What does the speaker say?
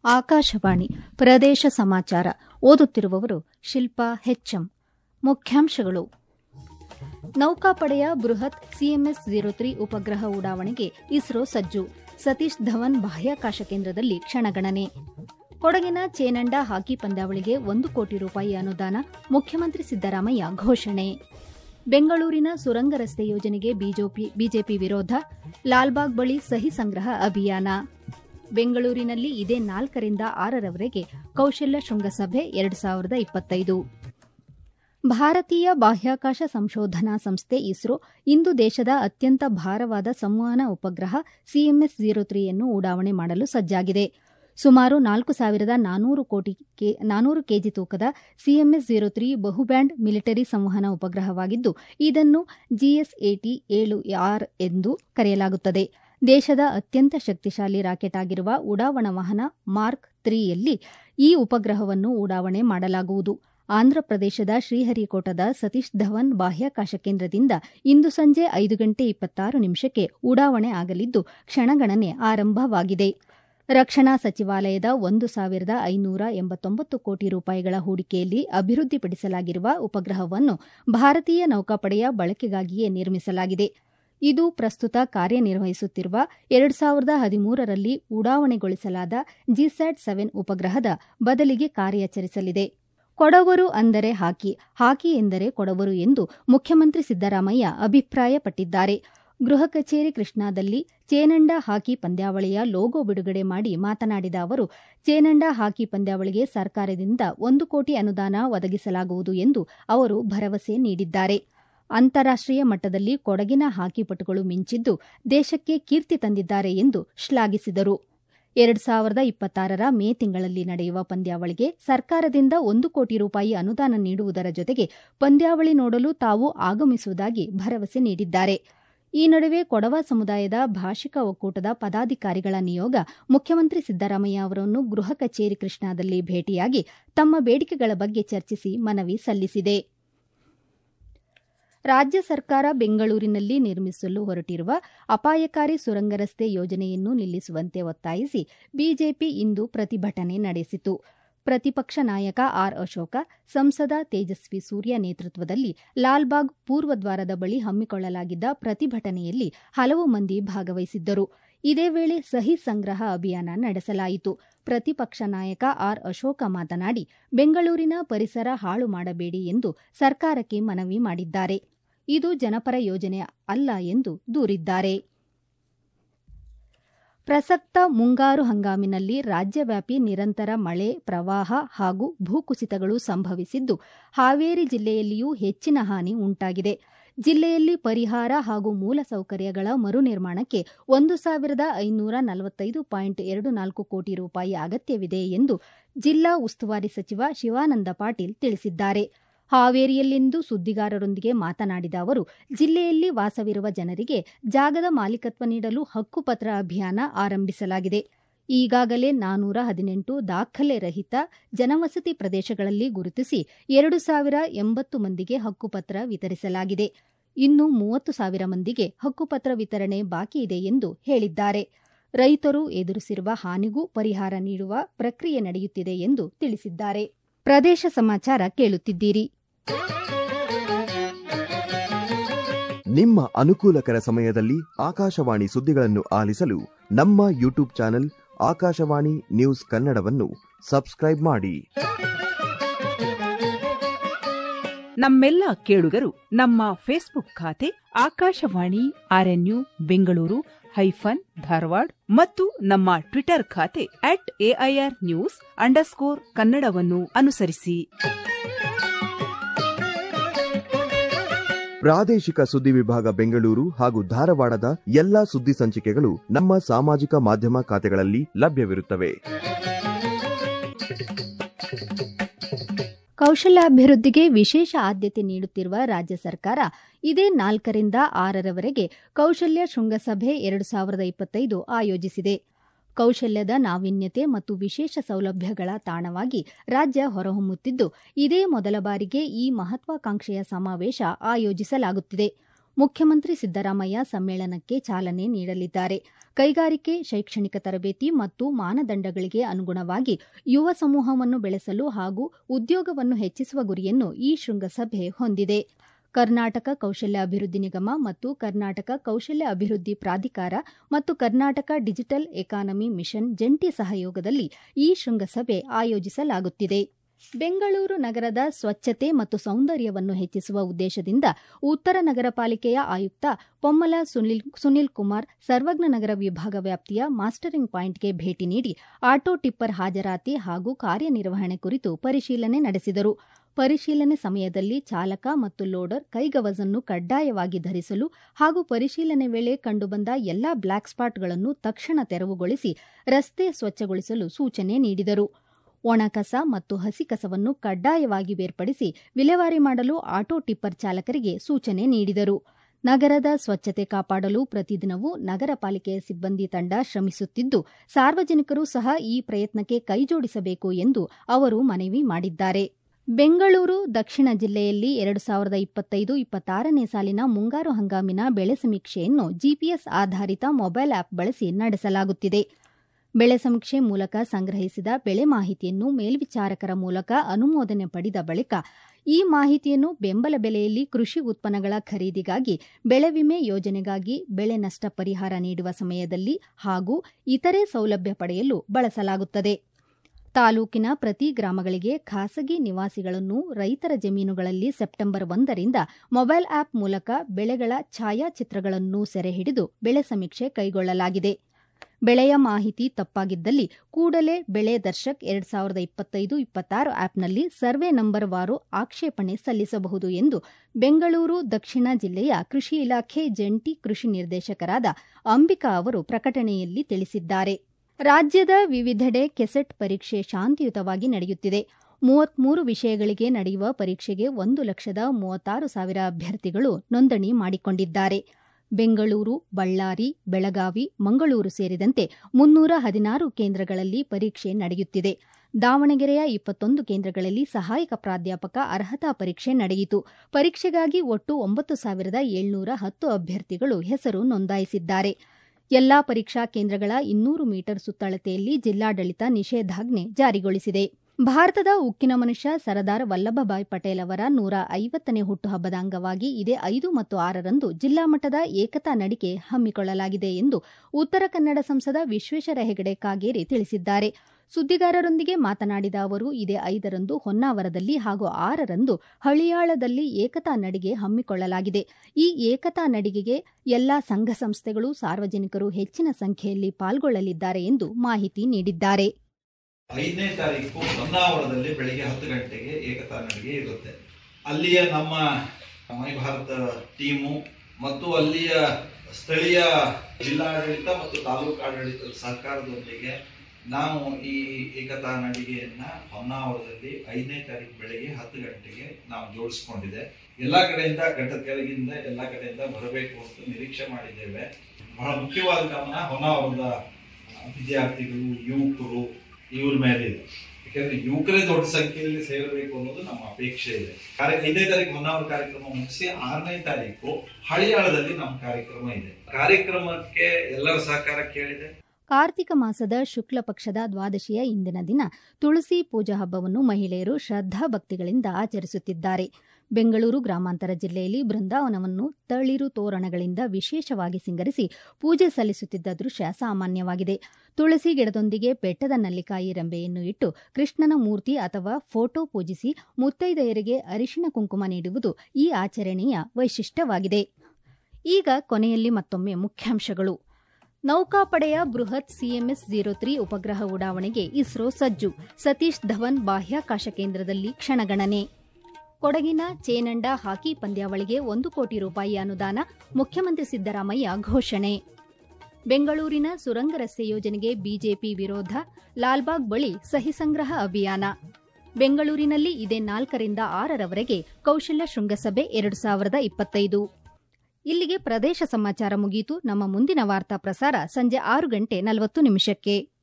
ಆಕಾಶವಾಣಿ ಪ್ರದೇಶ ಸಮಾಚಾರ ಓದುತ್ತಿರುವವರು ಶಿಲ್ಪಾ ಹೆಚ್ಎಂ ಮುಖ್ಯಾಂಶಗಳು ನೌಕಾಪಡೆಯ ಬೃಹತ್ ಸಿಎಂಎಸ್ ಜೀರೋ ತ್ರೀ ಉಪಗ್ರಹ ಉಡಾವಣೆಗೆ ಇಸ್ರೋ ಸಜ್ಜು ಸತೀಶ್ ಧವನ್ ಬಾಹ್ಯಾಕಾಶ ಕೇಂದ್ರದಲ್ಲಿ ಕ್ಷಣಗಣನೆ ಕೊಡಗಿನ ಚೇನಂಡ ಹಾಕಿ ಪಂದ್ಯಾವಳಿಗೆ ಒಂದು ಕೋಟಿ ರೂಪಾಯಿ ಅನುದಾನ ಮುಖ್ಯಮಂತ್ರಿ ಸಿದ್ದರಾಮಯ್ಯ ಘೋಷಣೆ ಬೆಂಗಳೂರಿನ ಸುರಂಗ ರಸ್ತೆ ಯೋಜನೆಗೆ ಬಿಜೆಪಿ ವಿರೋಧ ಲಾಲ್ಬಾಗ್ ಬಳಿ ಸಹಿ ಸಂಗ್ರಹ ಅಭಿಯಾನ ಬೆಂಗಳೂರಿನಲ್ಲಿ ಇದೇ ನಾಲ್ಕರಿಂದ ಆರರವರೆಗೆ ಕೌಶಲ್ಯ ಶೃಂಗಸಭೆ ಎರಡು ಸಾವಿರದ ಇಪ್ಪತ್ತೈದು ಭಾರತೀಯ ಬಾಹ್ಯಾಕಾಶ ಸಂಶೋಧನಾ ಸಂಸ್ಥೆ ಇಸ್ರೋ ಇಂದು ದೇಶದ ಅತ್ಯಂತ ಭಾರವಾದ ಸಂವಹನ ಉಪಗ್ರಹ ಸಿಎಂಎಸ್ ಜೀರೋ ತ್ರೀಯನ್ನು ಉಡಾವಣೆ ಮಾಡಲು ಸಜ್ಜಾಗಿದೆ ಸುಮಾರು ನಾಲ್ಕು ಸಾವಿರದ ನಾನೂರು ಕೋಟಿ ನಾನೂರು ಕೆಜಿ ತೂಕದ ಸಿಎಂಎಸ್ ಜೀರೋ ತ್ರೀ ಬಹುಬ್ಯಾಂಡ್ ಮಿಲಿಟರಿ ಸಂವಹನ ಉಪಗ್ರಹವಾಗಿದ್ದು ಇದನ್ನು ಜಿಎಸ್ಎಟಿ ಏಳು ಆರ್ ಎಂದು ಕರೆಯಲಾಗುತ್ತದೆ ದೇಶದ ಅತ್ಯಂತ ಶಕ್ತಿಶಾಲಿ ರಾಕೆಟ್ ಆಗಿರುವ ಉಡಾವಣಾ ವಾಹನ ಮಾರ್ಕ್ ತ್ರೀಯಲ್ಲಿ ಈ ಉಪಗ್ರಹವನ್ನು ಉಡಾವಣೆ ಮಾಡಲಾಗುವುದು ಆಂಧ್ರಪ್ರದೇಶದ ಶ್ರೀಹರಿಕೋಟದ ಸತೀಶ್ ಧವನ್ ಬಾಹ್ಯಾಕಾಶ ಕೇಂದ್ರದಿಂದ ಇಂದು ಸಂಜೆ ಐದು ಗಂಟೆ ಇಪ್ಪತ್ತಾರು ನಿಮಿಷಕ್ಕೆ ಉಡಾವಣೆ ಆಗಲಿದ್ದು ಕ್ಷಣಗಣನೆ ಆರಂಭವಾಗಿದೆ ರಕ್ಷಣಾ ಸಚಿವಾಲಯದ ಒಂದು ಸಾವಿರದ ಐನೂರ ಎಂಬತ್ತೊಂಬತ್ತು ಕೋಟಿ ರೂಪಾಯಿಗಳ ಹೂಡಿಕೆಯಲ್ಲಿ ಅಭಿವೃದ್ಧಿಪಡಿಸಲಾಗಿರುವ ಉಪಗ್ರಹವನ್ನು ಭಾರತೀಯ ನೌಕಾಪಡೆಯ ಬಳಕೆಗಾಗಿಯೇ ನಿರ್ಮಿಸಲಾಗಿದೆ ಇದು ಪ್ರಸ್ತುತ ಕಾರ್ಯನಿರ್ವಹಿಸುತ್ತಿರುವ ಎರಡು ಸಾವಿರದ ಹದಿಮೂರರಲ್ಲಿ ಉಡಾವಣೆಗೊಳಿಸಲಾದ ಜಿಸ್ಯಾಟ್ ಸೆವೆನ್ ಉಪಗ್ರಹದ ಬದಲಿಗೆ ಕಾರ್ಯಾಚರಿಸಲಿದೆ ಕೊಡವರು ಅಂದರೆ ಹಾಕಿ ಹಾಕಿ ಎಂದರೆ ಕೊಡವರು ಎಂದು ಮುಖ್ಯಮಂತ್ರಿ ಸಿದ್ದರಾಮಯ್ಯ ಅಭಿಪ್ರಾಯಪಟ್ಟಿದ್ದಾರೆ ಗೃಹ ಕಚೇರಿ ಕೃಷ್ಣಾದಲ್ಲಿ ಚೇನಂಡ ಹಾಕಿ ಪಂದ್ಯಾವಳಿಯ ಲೋಗೋ ಬಿಡುಗಡೆ ಮಾಡಿ ಮಾತನಾಡಿದ ಅವರು ಚೇನಂಡ ಹಾಕಿ ಪಂದ್ಯಾವಳಿಗೆ ಸರ್ಕಾರದಿಂದ ಒಂದು ಕೋಟಿ ಅನುದಾನ ಒದಗಿಸಲಾಗುವುದು ಎಂದು ಅವರು ಭರವಸೆ ನೀಡಿದ್ದಾರೆ ಅಂತಾರಾಷ್ಟೀಯ ಮಟ್ಟದಲ್ಲಿ ಕೊಡಗಿನ ಹಾಕಿಪಟುಗಳು ಮಿಂಚಿದ್ದು ದೇಶಕ್ಕೆ ಕೀರ್ತಿ ತಂದಿದ್ದಾರೆ ಎಂದು ಶ್ಲಾಘಿಸಿದರು ಎರಡು ಸಾವಿರದ ಇಪ್ಪತ್ತಾರರ ಮೇ ತಿಂಗಳಲ್ಲಿ ನಡೆಯುವ ಪಂದ್ಯಾವಳಿಗೆ ಸರ್ಕಾರದಿಂದ ಒಂದು ಕೋಟಿ ರೂಪಾಯಿ ಅನುದಾನ ನೀಡುವುದರ ಜೊತೆಗೆ ಪಂದ್ಯಾವಳಿ ನೋಡಲು ತಾವು ಆಗಮಿಸುವುದಾಗಿ ಭರವಸೆ ನೀಡಿದ್ದಾರೆ ಈ ನಡುವೆ ಕೊಡವ ಸಮುದಾಯದ ಭಾಷಿಕ ಒಕ್ಕೂಟದ ಪದಾಧಿಕಾರಿಗಳ ನಿಯೋಗ ಮುಖ್ಯಮಂತ್ರಿ ಸಿದ್ದರಾಮಯ್ಯ ಅವರನ್ನು ಗೃಹ ಕಚೇರಿ ಕೃಷ್ಣಾದಲ್ಲಿ ಭೇಟಿಯಾಗಿ ತಮ್ಮ ಬೇಡಿಕೆಗಳ ಬಗ್ಗೆ ಚರ್ಚಿಸಿ ಮನವಿ ಸಲ್ಲಿಸಿದೆ ರಾಜ್ಯ ಸರ್ಕಾರ ಬೆಂಗಳೂರಿನಲ್ಲಿ ನಿರ್ಮಿಸಲು ಹೊರಟಿರುವ ಅಪಾಯಕಾರಿ ಸುರಂಗ ರಸ್ತೆ ಯೋಜನೆಯನ್ನು ನಿಲ್ಲಿಸುವಂತೆ ಒತ್ತಾಯಿಸಿ ಬಿಜೆಪಿ ಇಂದು ಪ್ರತಿಭಟನೆ ನಡೆಸಿತು ಪ್ರತಿಪಕ್ಷ ನಾಯಕ ಆರ್ ಅಶೋಕ ಸಂಸದ ತೇಜಸ್ವಿ ಸೂರ್ಯ ನೇತೃತ್ವದಲ್ಲಿ ಲಾಲ್ಬಾಗ್ ಪೂರ್ವದ್ವಾರದ ಬಳಿ ಹಮ್ಮಿಕೊಳ್ಳಲಾಗಿದ್ದ ಪ್ರತಿಭಟನೆಯಲ್ಲಿ ಹಲವು ಮಂದಿ ಭಾಗವಹಿಸಿದ್ದರು ಇದೇ ವೇಳೆ ಸಹಿ ಸಂಗ್ರಹ ಅಭಿಯಾನ ನಡೆಸಲಾಯಿತು ಪ್ರತಿಪಕ್ಷ ನಾಯಕ ಆರ್ ಅಶೋಕ ಮಾತನಾಡಿ ಬೆಂಗಳೂರಿನ ಪರಿಸರ ಹಾಳು ಮಾಡಬೇಡಿ ಎಂದು ಸರ್ಕಾರಕ್ಕೆ ಮನವಿ ಮಾಡಿದ್ದಾರೆ ಇದು ಜನಪರ ಯೋಜನೆ ಅಲ್ಲ ಎಂದು ದೂರಿದ್ದಾರೆ ಪ್ರಸಕ್ತ ಮುಂಗಾರು ಹಂಗಾಮಿನಲ್ಲಿ ರಾಜ್ಯವ್ಯಾಪಿ ನಿರಂತರ ಮಳೆ ಪ್ರವಾಹ ಹಾಗೂ ಭೂಕುಸಿತಗಳು ಸಂಭವಿಸಿದ್ದು ಹಾವೇರಿ ಜಿಲ್ಲೆಯಲ್ಲಿಯೂ ಹೆಚ್ಚಿನ ಹಾನಿ ಉಂಟಾಗಿದೆ ಜಿಲ್ಲೆಯಲ್ಲಿ ಪರಿಹಾರ ಹಾಗೂ ಮೂಲಸೌಕರ್ಯಗಳ ಮರು ನಿರ್ಮಾಣಕ್ಕೆ ಒಂದು ಸಾವಿರದ ಐನೂರ ನಲವತ್ತೈದು ಪಾಯಿಂಟ್ ಎರಡು ನಾಲ್ಕು ಕೋಟಿ ರೂಪಾಯಿ ಅಗತ್ಯವಿದೆ ಎಂದು ಜಿಲ್ಲಾ ಉಸ್ತುವಾರಿ ಸಚಿವ ಶಿವಾನಂದ ಪಾಟೀಲ್ ತಿಳಿಸಿದ್ದಾರೆ ಹಾವೇರಿಯಲ್ಲಿಂದು ಸುದ್ದಿಗಾರರೊಂದಿಗೆ ಮಾತನಾಡಿದ ಅವರು ಜಿಲ್ಲೆಯಲ್ಲಿ ವಾಸವಿರುವ ಜನರಿಗೆ ಜಾಗದ ಮಾಲೀಕತ್ವ ನೀಡಲು ಹಕ್ಕುಪತ್ರ ಅಭಿಯಾನ ಆರಂಭಿಸಲಾಗಿದೆ ಈಗಾಗಲೇ ನಾನೂರ ಹದಿನೆಂಟು ದಾಖಲೆ ರಹಿತ ಜನವಸತಿ ಪ್ರದೇಶಗಳಲ್ಲಿ ಗುರುತಿಸಿ ಎರಡು ಸಾವಿರ ಎಂಬತ್ತು ಮಂದಿಗೆ ಹಕ್ಕುಪತ್ರ ವಿತರಿಸಲಾಗಿದೆ ಇನ್ನು ಮೂವತ್ತು ಸಾವಿರ ಮಂದಿಗೆ ಹಕ್ಕುಪತ್ರ ವಿತರಣೆ ಬಾಕಿ ಇದೆ ಎಂದು ಹೇಳಿದ್ದಾರೆ ರೈತರು ಎದುರಿಸಿರುವ ಹಾನಿಗೂ ಪರಿಹಾರ ನೀಡುವ ಪ್ರಕ್ರಿಯೆ ನಡೆಯುತ್ತಿದೆ ಎಂದು ತಿಳಿಸಿದ್ದಾರೆ ಪ್ರದೇಶ ಸಮಾಚಾರ ಕೇಳುತ್ತಿದ್ದೀರಿ ನಿಮ್ಮ ಅನುಕೂಲಕರ ಸಮಯದಲ್ಲಿ ಆಕಾಶವಾಣಿ ಸುದ್ದಿಗಳನ್ನು ಆಲಿಸಲು ನಮ್ಮ ಯೂಟ್ಯೂಬ್ ಚಾನೆಲ್ ಆಕಾಶವಾಣಿ ನ್ಯೂಸ್ ಕನ್ನಡವನ್ನು ಸಬ್ಸ್ಕ್ರೈಬ್ ಮಾಡಿ ನಮ್ಮೆಲ್ಲ ಕೇಳುಗರು ನಮ್ಮ ಫೇಸ್ಬುಕ್ ಖಾತೆ ಆಕಾಶವಾಣಿ ಆರ್ಎನ್ಯು ಬೆಂಗಳೂರು ಹೈಫನ್ ಧಾರವಾಡ ಮತ್ತು ನಮ್ಮ ಟ್ವಿಟರ್ ಖಾತೆ ಅಟ್ ಎಐಆರ್ ನ್ಯೂಸ್ ಅಂಡರ್ಸ್ಕೋರ್ ಕನ್ನಡವನ್ನು ಅನುಸರಿಸಿ ಪ್ರಾದೇಶಿಕ ಸುದ್ದಿ ವಿಭಾಗ ಬೆಂಗಳೂರು ಹಾಗೂ ಧಾರವಾಡದ ಎಲ್ಲಾ ಸುದ್ದಿ ಸಂಚಿಕೆಗಳು ನಮ್ಮ ಸಾಮಾಜಿಕ ಮಾಧ್ಯಮ ಖಾತೆಗಳಲ್ಲಿ ಲಭ್ಯವಿರುತ್ತವೆ ಕೌಶಲ್ಯಾಭಿವೃದ್ಧಿಗೆ ವಿಶೇಷ ಆದ್ಯತೆ ನೀಡುತ್ತಿರುವ ರಾಜ್ಯ ಸರ್ಕಾರ ಇದೇ ನಾಲ್ಕರಿಂದ ಆರರವರೆಗೆ ಕೌಶಲ್ಯ ಶೃಂಗಸಭೆ ಎರಡು ಸಾವಿರದ ಇಪ್ಪತ್ತೈದು ಆಯೋಜಿಸಿದೆ ಕೌಶಲ್ಯದ ನಾವೀನ್ಯತೆ ಮತ್ತು ವಿಶೇಷ ಸೌಲಭ್ಯಗಳ ತಾಣವಾಗಿ ರಾಜ್ಯ ಹೊರಹೊಮ್ಮುತ್ತಿದ್ದು ಇದೇ ಮೊದಲ ಬಾರಿಗೆ ಈ ಮಹತ್ವಾಕಾಂಕ್ಷೆಯ ಸಮಾವೇಶ ಆಯೋಜಿಸಲಾಗುತ್ತಿದೆ ಮುಖ್ಯಮಂತ್ರಿ ಸಿದ್ದರಾಮಯ್ಯ ಸಮ್ಮೇಳನಕ್ಕೆ ಚಾಲನೆ ನೀಡಲಿದ್ದಾರೆ ಕೈಗಾರಿಕೆ ಶೈಕ್ಷಣಿಕ ತರಬೇತಿ ಮತ್ತು ಮಾನದಂಡಗಳಿಗೆ ಅನುಗುಣವಾಗಿ ಯುವ ಸಮೂಹವನ್ನು ಬೆಳೆಸಲು ಹಾಗೂ ಉದ್ಯೋಗವನ್ನು ಹೆಚ್ಚಿಸುವ ಗುರಿಯನ್ನು ಈ ಶೃಂಗಸಭೆ ಹೊಂದಿದೆ ಕರ್ನಾಟಕ ಕೌಶಲ್ಯ ಅಭಿವೃದ್ಧಿ ನಿಗಮ ಮತ್ತು ಕರ್ನಾಟಕ ಕೌಶಲ್ಯ ಅಭಿವೃದ್ಧಿ ಪ್ರಾಧಿಕಾರ ಮತ್ತು ಕರ್ನಾಟಕ ಡಿಜಿಟಲ್ ಎಕಾನಮಿ ಮಿಷನ್ ಜಂಟಿ ಸಹಯೋಗದಲ್ಲಿ ಈ ಶೃಂಗಸಭೆ ಆಯೋಜಿಸಲಾಗುತ್ತಿದೆ ಬೆಂಗಳೂರು ನಗರದ ಸ್ವಚ್ಛತೆ ಮತ್ತು ಸೌಂದರ್ಯವನ್ನು ಹೆಚ್ಚಿಸುವ ಉದ್ದೇಶದಿಂದ ಉತ್ತರ ನಗರ ಪಾಲಿಕೆಯ ಆಯುಕ್ತ ಪೊಮ್ಮಲ ಸುನಿಲ್ ಕುಮಾರ್ ಸರ್ವಜ್ಞ ನಗರ ವಿಭಾಗ ವ್ಯಾಪ್ತಿಯ ಮಾಸ್ಟರಿಂಗ್ ಪಾಯಿಂಟ್ಗೆ ಭೇಟಿ ನೀಡಿ ಆಟೋ ಟಿಪ್ಪರ್ ಹಾಜರಾತಿ ಹಾಗೂ ಕಾರ್ಯನಿರ್ವಹಣೆ ಕುರಿತು ಪರಿಶೀಲನೆ ನಡೆಸಿದರು ಪರಿಶೀಲನೆ ಸಮಯದಲ್ಲಿ ಚಾಲಕ ಮತ್ತು ಲೋಡರ್ ಕೈಗವಸನ್ನು ಕಡ್ಡಾಯವಾಗಿ ಧರಿಸಲು ಹಾಗೂ ಪರಿಶೀಲನೆ ವೇಳೆ ಕಂಡುಬಂದ ಎಲ್ಲಾ ಬ್ಲಾಕ್ ಸ್ಪಾಟ್ಗಳನ್ನು ತಕ್ಷಣ ತೆರವುಗೊಳಿಸಿ ರಸ್ತೆ ಸ್ವಚ್ಛಗೊಳಿಸಲು ಸೂಚನೆ ನೀಡಿದರು ಒಣಕಸ ಮತ್ತು ಹಸಿ ಕಸವನ್ನು ಕಡ್ಡಾಯವಾಗಿ ಬೇರ್ಪಡಿಸಿ ವಿಲೇವಾರಿ ಮಾಡಲು ಆಟೋ ಟಿಪ್ಪರ್ ಚಾಲಕರಿಗೆ ಸೂಚನೆ ನೀಡಿದರು ನಗರದ ಸ್ವಚ್ಛತೆ ಕಾಪಾಡಲು ಪ್ರತಿದಿನವೂ ನಗರ ಪಾಲಿಕೆಯ ಸಿಬ್ಬಂದಿ ತಂಡ ಶ್ರಮಿಸುತ್ತಿದ್ದು ಸಾರ್ವಜನಿಕರು ಸಹ ಈ ಪ್ರಯತ್ನಕ್ಕೆ ಕೈಜೋಡಿಸಬೇಕು ಎಂದು ಅವರು ಮನವಿ ಮಾಡಿದ್ದಾರೆ ಬೆಂಗಳೂರು ದಕ್ಷಿಣ ಜಿಲ್ಲೆಯಲ್ಲಿ ಎರಡು ಸಾವಿರದ ಇಪ್ಪತ್ತೈದು ಇಪ್ಪತ್ತಾರನೇ ಸಾಲಿನ ಮುಂಗಾರು ಹಂಗಾಮಿನ ಬೆಳೆ ಸಮೀಕ್ಷೆಯನ್ನು ಜಿಪಿಎಸ್ ಆಧಾರಿತ ಮೊಬೈಲ್ ಆಪ್ ಬಳಸಿ ನಡೆಸಲಾಗುತ್ತಿದೆ ಬೆಳೆ ಸಮೀಕ್ಷೆ ಮೂಲಕ ಸಂಗ್ರಹಿಸಿದ ಬೆಳೆ ಮಾಹಿತಿಯನ್ನು ಮೇಲ್ವಿಚಾರಕರ ಮೂಲಕ ಅನುಮೋದನೆ ಪಡೆದ ಬಳಿಕ ಈ ಮಾಹಿತಿಯನ್ನು ಬೆಂಬಲ ಬೆಲೆಯಲ್ಲಿ ಕೃಷಿ ಉತ್ಪನ್ನಗಳ ಖರೀದಿಗಾಗಿ ಬೆಳೆ ವಿಮೆ ಯೋಜನೆಗಾಗಿ ಬೆಳೆ ನಷ್ಟ ಪರಿಹಾರ ನೀಡುವ ಸಮಯದಲ್ಲಿ ಹಾಗೂ ಇತರೆ ಸೌಲಭ್ಯ ಪಡೆಯಲು ಬಳಸಲಾಗುತ್ತದೆ ತಾಲೂಕಿನ ಪ್ರತಿ ಗ್ರಾಮಗಳಿಗೆ ಖಾಸಗಿ ನಿವಾಸಿಗಳನ್ನು ರೈತರ ಜಮೀನುಗಳಲ್ಲಿ ಸೆಪ್ಟೆಂಬರ್ ಒಂದರಿಂದ ಮೊಬೈಲ್ ಆಪ್ ಮೂಲಕ ಬೆಳೆಗಳ ಛಾಯಾಚಿತ್ರಗಳನ್ನು ಸೆರೆಹಿಡಿದು ಬೆಳೆ ಸಮೀಕ್ಷೆ ಕೈಗೊಳ್ಳಲಾಗಿದೆ ಬೆಳೆಯ ಮಾಹಿತಿ ತಪ್ಪಾಗಿದ್ದಲ್ಲಿ ಕೂಡಲೇ ಬೆಳೆ ದರ್ಶಕ್ ಎರಡ್ ಸಾವಿರದ ಇಪ್ಪತ್ತೈದು ಇಪ್ಪತ್ತಾರು ಆಪ್ನಲ್ಲಿ ಸರ್ವೆ ನಂಬರ್ ವಾರು ಆಕ್ಷೇಪಣೆ ಸಲ್ಲಿಸಬಹುದು ಎಂದು ಬೆಂಗಳೂರು ದಕ್ಷಿಣ ಜಿಲ್ಲೆಯ ಕೃಷಿ ಇಲಾಖೆ ಜಂಟಿ ಕೃಷಿ ನಿರ್ದೇಶಕರಾದ ಅಂಬಿಕಾ ಅವರು ಪ್ರಕಟಣೆಯಲ್ಲಿ ತಿಳಿಸಿದ್ದಾರೆ ರಾಜ್ಯದ ವಿವಿಧೆಡೆ ಕೆಸೆಟ್ ಪರೀಕ್ಷೆ ಶಾಂತಿಯುತವಾಗಿ ನಡೆಯುತ್ತಿದೆ ಮೂವತ್ಮೂರು ವಿಷಯಗಳಿಗೆ ನಡೆಯುವ ಪರೀಕ್ಷೆಗೆ ಒಂದು ಲಕ್ಷದ ಮೂವತ್ತಾರು ಸಾವಿರ ಅಭ್ಯರ್ಥಿಗಳು ನೋಂದಣಿ ಮಾಡಿಕೊಂಡಿದ್ದಾರೆ ಬೆಂಗಳೂರು ಬಳ್ಳಾರಿ ಬೆಳಗಾವಿ ಮಂಗಳೂರು ಸೇರಿದಂತೆ ಮುನ್ನೂರ ಹದಿನಾರು ಕೇಂದ್ರಗಳಲ್ಲಿ ಪರೀಕ್ಷೆ ನಡೆಯುತ್ತಿದೆ ದಾವಣಗೆರೆಯ ಇಪ್ಪತ್ತೊಂದು ಕೇಂದ್ರಗಳಲ್ಲಿ ಸಹಾಯಕ ಪ್ರಾಧ್ಯಾಪಕ ಅರ್ಹತಾ ಪರೀಕ್ಷೆ ನಡೆಯಿತು ಪರೀಕ್ಷೆಗಾಗಿ ಒಟ್ಟು ಒಂಬತ್ತು ಸಾವಿರದ ಏಳ್ನೂರ ಹತ್ತು ಅಭ್ಯರ್ಥಿಗಳು ಹೆಸರು ನೋಂದಾಯಿಸಿದ್ದಾರೆ ಎಲ್ಲಾ ಪರೀಕ್ಷಾ ಕೇಂದ್ರಗಳ ಇನ್ನೂರು ಮೀಟರ್ ಸುತ್ತಳತೆಯಲ್ಲಿ ಜಿಲ್ಲಾಡಳಿತ ನಿಷೇಧಾಜ್ಞೆ ಜಾರಿಗೊಳಿಸಿದೆ ಭಾರತದ ಉಕ್ಕಿನ ಮನುಷ್ಯ ಸರದಾರ್ ವಲ್ಲಭಭಾಯ್ ಪಟೇಲ್ ಅವರ ನೂರ ಐವತ್ತನೇ ಹುಟ್ಟುಹಬ್ಬದ ಅಂಗವಾಗಿ ಇದೇ ಐದು ಮತ್ತು ಆರರಂದು ಜಿಲ್ಲಾ ಮಟ್ಟದ ಏಕತಾ ನಡಿಗೆ ಹಮ್ಮಿಕೊಳ್ಳಲಾಗಿದೆ ಎಂದು ಉತ್ತರ ಕನ್ನಡ ಸಂಸದ ವಿಶ್ವೇಶ್ವರ ಹೆಗಡೆ ಕಾಗೇರಿ ತಿಳಿಸಿದ್ದಾರೆ ಸುದ್ದಿಗಾರರೊಂದಿಗೆ ಮಾತನಾಡಿದ ಅವರು ಇದೇ ಐದರಂದು ಹೊನ್ನಾವರದಲ್ಲಿ ಹಾಗೂ ಆರರಂದು ಹಳಿಯಾಳದಲ್ಲಿ ಏಕತಾ ನಡಿಗೆ ಹಮ್ಮಿಕೊಳ್ಳಲಾಗಿದೆ ಈ ಏಕತಾ ನಡಿಗೆಗೆ ಎಲ್ಲಾ ಸಂಘ ಸಂಸ್ಥೆಗಳು ಸಾರ್ವಜನಿಕರು ಹೆಚ್ಚಿನ ಸಂಖ್ಯೆಯಲ್ಲಿ ಪಾಲ್ಗೊಳ್ಳಲಿದ್ದಾರೆ ಎಂದು ಮಾಹಿತಿ ನೀಡಿದ್ದಾರೆ ಐದನೇ ತಾರೀಕು ಹೊನ್ನಾವರದಲ್ಲಿ ಬೆಳಿಗ್ಗೆ ಹತ್ತು ಗಂಟೆಗೆ ಏಕತಾ ನಡಿಗೆ ಇರುತ್ತೆ ಅಲ್ಲಿಯ ನಮ್ಮ ಮೈ ಭಾರತ ಟೀಮು ಮತ್ತು ಅಲ್ಲಿಯ ಸ್ಥಳೀಯ ಜಿಲ್ಲಾಡಳಿತ ಮತ್ತು ತಾಲೂಕು ಆಡಳಿತದ ಸಹಕಾರದೊಂದಿಗೆ ನಾವು ಈ ಏಕತಾ ನಡಿಗೆಯನ್ನ ಹೊನ್ನಾವರದಲ್ಲಿ ಐದನೇ ತಾರೀಕು ಬೆಳಗ್ಗೆ ಹತ್ತು ಗಂಟೆಗೆ ನಾವು ಜೋಡಿಸ್ಕೊಂಡಿದೆ ಎಲ್ಲಾ ಕಡೆಯಿಂದ ಘಟ್ಟದ ಕೆಳಗಿಂದ ಎಲ್ಲಾ ಕಡೆಯಿಂದ ಬರಬೇಕು ಅಂತ ನಿರೀಕ್ಷೆ ಮಾಡಿದ್ದೇವೆ ಬಹಳ ಮುಖ್ಯವಾದ ಗಮನ ಹೊನ್ನಾವರದ ವಿದ್ಯಾರ್ಥಿಗಳು ಯುವಕರು ಇವ್ರ ಮೇಲೆ ಇದೆ ಯಾಕಂದ್ರೆ ಯುವಕರೇ ದೊಡ್ಡ ಸಂಖ್ಯೆಯಲ್ಲಿ ಸೇರಬೇಕು ಅನ್ನೋದು ನಮ್ಮ ಅಪೇಕ್ಷೆ ಇದೆ ಕಾರ್ಯ ಐದನೇ ತಾರೀಕು ಹೊನ್ನಾವರ ಕಾರ್ಯಕ್ರಮ ಮುಗಿಸಿ ಆರನೇ ತಾರೀಕು ಹಳಿಯಾಳದಲ್ಲಿ ನಮ್ಮ ಕಾರ್ಯಕ್ರಮ ಇದೆ ಕಾರ್ಯಕ್ರಮಕ್ಕೆ ಎಲ್ಲರ ಸಹಕಾರ ಕೇಳಿದೆ ಕಾರ್ತಿಕ ಮಾಸದ ಶುಕ್ಲ ಪಕ್ಷದ ದ್ವಾದಶಿಯ ಇಂದಿನ ದಿನ ತುಳಸಿ ಪೂಜಾ ಹಬ್ಬವನ್ನು ಮಹಿಳೆಯರು ಶ್ರದ್ಧಾಭಕ್ತಿಗಳಿಂದ ಆಚರಿಸುತ್ತಿದ್ದಾರೆ ಬೆಂಗಳೂರು ಗ್ರಾಮಾಂತರ ಜಿಲ್ಲೆಯಲ್ಲಿ ಬೃಂದಾವನವನ್ನು ತಳಿರು ತೋರಣಗಳಿಂದ ವಿಶೇಷವಾಗಿ ಸಿಂಗರಿಸಿ ಪೂಜೆ ಸಲ್ಲಿಸುತ್ತಿದ್ದ ದೃಶ್ಯ ಸಾಮಾನ್ಯವಾಗಿದೆ ತುಳಸಿ ಗಿಡದೊಂದಿಗೆ ಬೆಟ್ಟದ ನಲ್ಲಿಕಾಯಿ ರೆಂಬೆಯನ್ನು ಇಟ್ಟು ಕೃಷ್ಣನ ಮೂರ್ತಿ ಅಥವಾ ಫೋಟೋ ಪೂಜಿಸಿ ಮುತ್ತೈದೆಯರಿಗೆ ಅರಿಶಿಣ ಕುಂಕುಮ ನೀಡುವುದು ಈ ಆಚರಣೆಯ ವೈಶಿಷ್ಟ್ಯವಾಗಿದೆ ಈಗ ಕೊನೆಯಲ್ಲಿ ಮತ್ತೊಮ್ಮೆ ಮುಖ್ಯಾಂಶಗಳು ನೌಕಾಪಡೆಯ ಬೃಹತ್ ಸಿಎಂಎಸ್ ಜೀರೋ ತ್ರೀ ಉಪಗ್ರಹ ಉಡಾವಣೆಗೆ ಇಸ್ರೋ ಸಜ್ಜು ಸತೀಶ್ ಧವನ್ ಬಾಹ್ಯಾಕಾಶ ಕೇಂದ್ರದಲ್ಲಿ ಕ್ಷಣಗಣನೆ ಕೊಡಗಿನ ಚೇನಂಡ ಹಾಕಿ ಪಂದ್ಯಾವಳಿಗೆ ಒಂದು ಕೋಟಿ ರೂಪಾಯಿ ಅನುದಾನ ಮುಖ್ಯಮಂತ್ರಿ ಸಿದ್ದರಾಮಯ್ಯ ಘೋಷಣೆ ಬೆಂಗಳೂರಿನ ಸುರಂಗ ರಸ್ತೆ ಯೋಜನೆಗೆ ಬಿಜೆಪಿ ವಿರೋಧ ಲಾಲ್ಬಾಗ್ ಬಳಿ ಸಹಿ ಸಂಗ್ರಹ ಅಭಿಯಾನ ಬೆಂಗಳೂರಿನಲ್ಲಿ ಇದೇ ನಾಲ್ಕರಿಂದ ಆರರವರೆಗೆ ಕೌಶಲ್ಯ ಶೃಂಗಸಭೆ ಎರಡು ಸಾವಿರದ ಇಪ್ಪತ್ತೈದು ಇಲ್ಲಿಗೆ ಪ್ರದೇಶ ಸಮಾಚಾರ ಮುಗಿಯಿತು ನಮ್ಮ ಮುಂದಿನ ವಾರ್ತಾ ಪ್ರಸಾರ ಸಂಜೆ ಆರು ಗಂಟೆ ನಲವತ್ತು ನಿಮಿಷಕ್ಕೆ